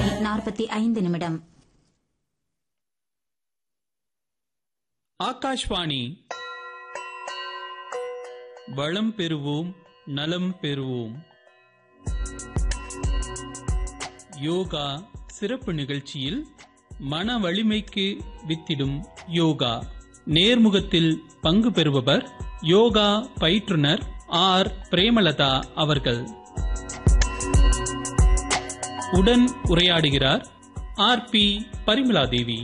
மணி நாற்பத்தி ஐந்து நிமிடம் ஆகாஷ்வாணி வளம் பெறுவோம் நலம் பெறுவோம் யோகா சிறப்பு நிகழ்ச்சியில் மன வலிமைக்கு வித்திடும் யோகா நேர்முகத்தில் பங்கு பெறுபவர் யோகா பயிற்றுனர் ஆர் பிரேமலதா அவர்கள் உடன் உரையாடுகிறார் ஆர் பி பரிமலாதேவி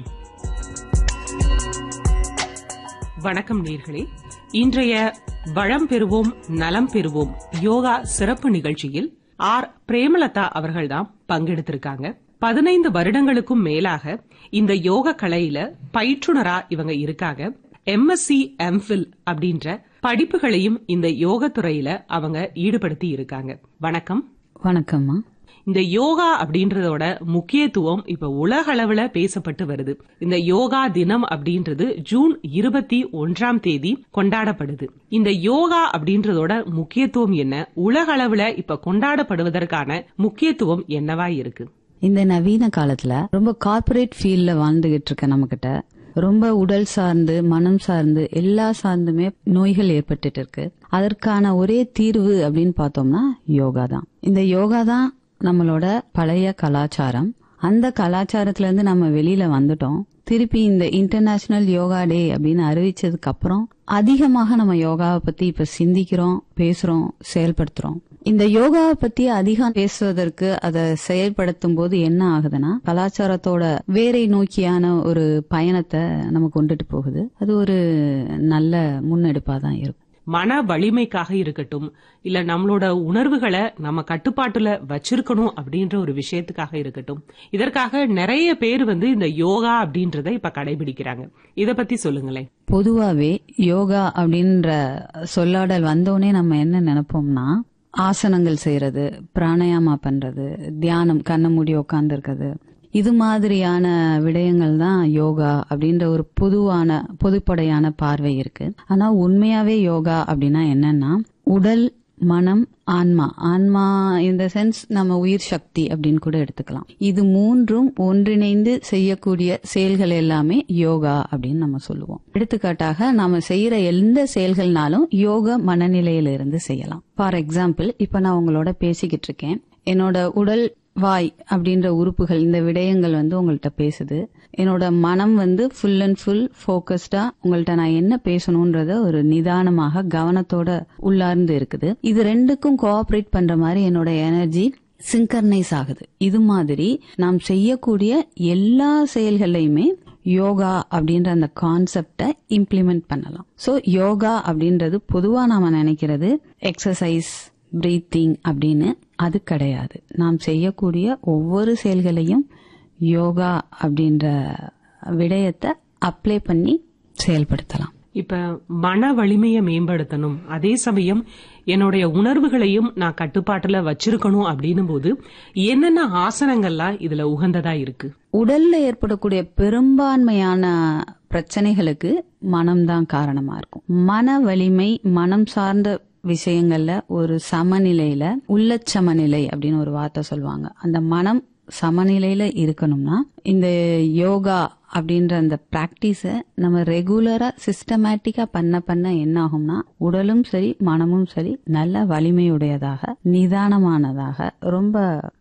வணக்கம் நேர்களே இன்றைய வளம் பெறுவோம் நலம் பெறுவோம் யோகா சிறப்பு நிகழ்ச்சியில் ஆர் பிரேமலதா அவர்கள்தான் பங்கெடுத்திருக்காங்க பதினைந்து வருடங்களுக்கும் மேலாக இந்த யோக கலையில பயிற்றுனரா இவங்க இருக்காங்க எம்எஸ்சி எம்ஃபில் அப்படின்ற படிப்புகளையும் இந்த யோக துறையில அவங்க ஈடுபடுத்தி இருக்காங்க வணக்கம் வணக்கம்மா இந்த யோகா அப்படின்றதோட முக்கியத்துவம் இப்ப உலக அளவுல பேசப்பட்டு வருது இந்த யோகா தினம் அப்படின்றது ஜூன் இருபத்தி ஒன்றாம் தேதி கொண்டாடப்படுது இந்த யோகா அப்படின்றதோட முக்கியத்துவம் என்ன உலக அளவுல இப்ப கொண்டாடப்படுவதற்கான முக்கியத்துவம் என்னவா இருக்கு இந்த நவீன காலத்துல ரொம்ப கார்ப்பரேட் ஃபீல்ட்ல வாழ்ந்துகிட்டு இருக்க நம்ம கிட்ட ரொம்ப உடல் சார்ந்து மனம் சார்ந்து எல்லா சார்ந்துமே நோய்கள் ஏற்பட்டுட்டு இருக்கு அதற்கான ஒரே தீர்வு அப்படின்னு பார்த்தோம்னா யோகா தான் இந்த யோகா தான் நம்மளோட பழைய கலாச்சாரம் அந்த கலாச்சாரத்துல இருந்து நம்ம வெளியில வந்துட்டோம் திருப்பி இந்த இன்டர்நேஷனல் யோகா டே அப்படின்னு அறிவிச்சதுக்கு அப்புறம் அதிகமாக நம்ம யோகாவை பத்தி இப்ப சிந்திக்கிறோம் பேசுறோம் செயல்படுத்துறோம் இந்த யோகாவை பத்தி அதிகம் பேசுவதற்கு அதை செயல்படுத்தும் போது என்ன ஆகுதுன்னா கலாச்சாரத்தோட வேரை நோக்கியான ஒரு பயணத்தை நம்ம கொண்டுட்டு போகுது அது ஒரு நல்ல முன்னெடுப்பா தான் இருக்கும் மன வலிமைக்காக இருக்கட்டும் இல்ல நம்மளோட உணர்வுகளை நம்ம கட்டுப்பாட்டுல வச்சிருக்கணும் அப்படின்ற ஒரு விஷயத்துக்காக இருக்கட்டும் இதற்காக நிறைய பேர் வந்து இந்த யோகா அப்படின்றத இப்ப கடைபிடிக்கிறாங்க இத பத்தி சொல்லுங்களேன் பொதுவாவே யோகா அப்படின்ற சொல்லாடல் வந்தோடனே நம்ம என்ன நினைப்போம்னா ஆசனங்கள் செய்யறது பிராணாயாமா பண்றது தியானம் கண்ண மூடி உட்கார்ந்து இருக்கிறது இது மாதிரியான விடயங்கள் தான் யோகா அப்படின்ற ஒரு பொதுவான பொதுப்படையான பார்வை இருக்கு ஆனா உண்மையாவே யோகா அப்படின்னா என்னன்னா உடல் மனம் ஆன்மா ஆன்மா இந்த சென்ஸ் நம்ம உயிர் சக்தி அப்படின்னு கூட எடுத்துக்கலாம் இது மூன்றும் ஒன்றிணைந்து செய்யக்கூடிய செயல்கள் எல்லாமே யோகா அப்படின்னு நம்ம சொல்லுவோம் எடுத்துக்காட்டாக நாம செய்யற எந்த செயல்கள்னாலும் யோக மனநிலையில இருந்து செய்யலாம் ஃபார் எக்ஸாம்பிள் இப்ப நான் உங்களோட பேசிக்கிட்டு இருக்கேன் என்னோட உடல் வாய் அப்படின்ற உறுப்புகள் இந்த விடயங்கள் வந்து உங்கள்கிட்ட பேசுது என்னோட மனம் வந்து ஃபுல் அண்ட் ஃபுல் ஃபோக்கஸ்டா உங்கள்கிட்ட நான் என்ன பேசணும்ன்றத ஒரு நிதானமாக கவனத்தோட உள்ளார்ந்து இருக்குது இது ரெண்டுக்கும் கோஆபரேட் பண்ற மாதிரி என்னோட எனர்ஜி சிங்கர்னைஸ் ஆகுது இது மாதிரி நாம் செய்யக்கூடிய எல்லா செயல்களையுமே யோகா அப்படின்ற அந்த கான்செப்டை இம்ப்ளிமெண்ட் பண்ணலாம் சோ யோகா அப்படின்றது பொதுவா நாம நினைக்கிறது எக்ஸசைஸ் பிரீத்திங் அப்படின்னு அது கிடையாது நாம் செய்யக்கூடிய ஒவ்வொரு செயல்களையும் யோகா அப்படின்ற விடயத்தை அப்ளை பண்ணி செயல்படுத்தலாம் இப்ப மன வலிமையை மேம்படுத்தணும் அதே சமயம் என்னுடைய உணர்வுகளையும் நான் கட்டுப்பாட்டுல வச்சிருக்கணும் அப்படின்னும் போது என்னென்ன ஆசனங்கள்லாம் இதுல உகந்ததா இருக்கு உடல்ல ஏற்படக்கூடிய பெரும்பான்மையான பிரச்சனைகளுக்கு மனம்தான் காரணமா இருக்கும் மன வலிமை மனம் சார்ந்த விஷயங்கள்ல ஒரு சமநிலையில உள்ள சமநிலை அப்படின்னு ஒரு வார்த்தை சொல்லுவாங்க அந்த மனம் சமநிலையில இருக்கணும்னா இந்த யோகா அப்படின்ற அந்த பிராக்டிஸ நம்ம ரெகுலரா சிஸ்டமேட்டிக்கா பண்ண பண்ண என்ன ஆகும்னா உடலும் சரி மனமும் சரி நல்ல வலிமையுடையதாக நிதானமானதாக ரொம்ப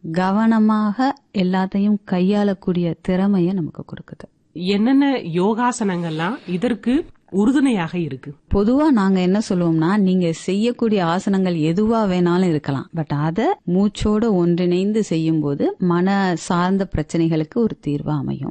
கவனமாக எல்லாத்தையும் கையாளக்கூடிய திறமையை நமக்கு கொடுக்குது என்னென்ன யோகாசனங்கள்லாம் இதற்கு உறுதுணையாக இருக்கு பொதுவா நாங்க என்ன சொல்லுவோம்னா நீங்க செய்யக்கூடிய ஆசனங்கள் எதுவா வேணாலும் இருக்கலாம் பட் அத மூச்சோட ஒன்றிணைந்து செய்யும் போது மன சார்ந்த பிரச்சனைகளுக்கு ஒரு தீர்வு அமையும்